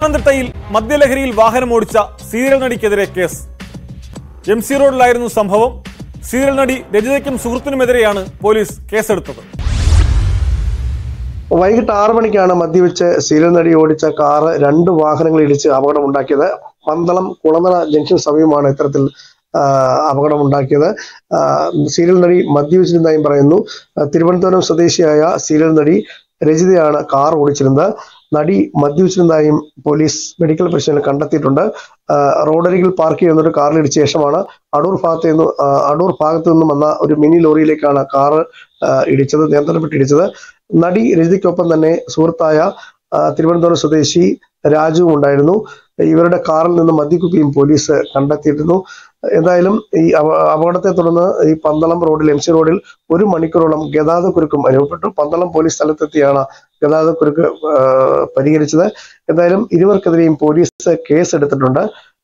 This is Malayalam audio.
പത്തനംതിട്ടയിൽ മദ്യലഹരിയിൽ വാഹനമോടിച്ച സീരിയൽ നടിക്കെതിരെ കേസ് എം സി റോഡിലായിരുന്നു സംഭവം സീരിയൽ നടി രജിതയ്ക്കും സുഹൃത്തിനുമെതിരെയാണ് പോലീസ് കേസെടുത്തത് വൈകിട്ട് ആറു മണിക്കാണ് മദ്യവെച്ച് സീരിയൽ നടി ഓടിച്ച കാറ് രണ്ട് വാഹനങ്ങൾ ഇടിച്ച് അപകടമുണ്ടാക്കിയത് പന്തളം കുളനട ജംഗ്ഷൻ സമീപമാണ് ഇത്തരത്തിൽ ആ, അപകടമുണ്ടാക്കിയത് ആ, സീരിയൽ നടി മദ്യവെച്ചിരുന്നതായും പറയുന്നു ആ, തിരുവനന്തപുരം സ്വദേശിയായ സീരിയൽ നടി രജിതയാണ് കാർ ഓടിച്ചിരുന്നത് നടി മദ്യവെച്ചിരുന്നതായും പോലീസ് മെഡിക്കൽ പരിശോധന കണ്ടെത്തിയിട്ടുണ്ട് ആ, റോഡരികിൽ പാർക്ക് ചെയ്യുന്ന ഒരു കാറിൽ ഇടിച്ച ശേഷമാണ് അടൂർ ഭാഗത്ത് നിന്ന് ആ, അടൂർ ഭാഗത്ത് നിന്നും വന്ന ഒരു മിനി ലോറിയിലേക്കാണ് കാറ് ആ, ഇടിച്ചത് നിയന്ത്രണം വിട്ട് ഇടിച്ചത് നടി രജിതയ്ക്കൊപ്പം തന്നെ സുഹൃത്തായ ആ, തിരുവനന്തപുരം സ്വദേശി രാജുവും ഉണ്ടായിരുന്നു ഇവരുടെ കാറിൽ നിന്ന് മദ്യക്കുപ്പിയും പോലീസ് കണ്ടെത്തിയിരുന്നു എന്തായാലും ഈ അപ- അപകടത്തെ തുടർന്ന് ഈ പന്തളം റോഡിൽ എം സി റോഡിൽ ഒരു മണിക്കൂറോളം ഗതാഗത കുരുക്കും അനുഭവപ്പെട്ടു പന്തളം പോലീസ് സ്ഥലത്തെത്തിയാണ് ഗതാഗത കുരുക്ക് ആ, പരിഹരിച്ചത് എന്തായാലും ഇരുവർക്കെതിരെയും പോലീസ് കേസ് എടുത്തിട്ടുണ്ട്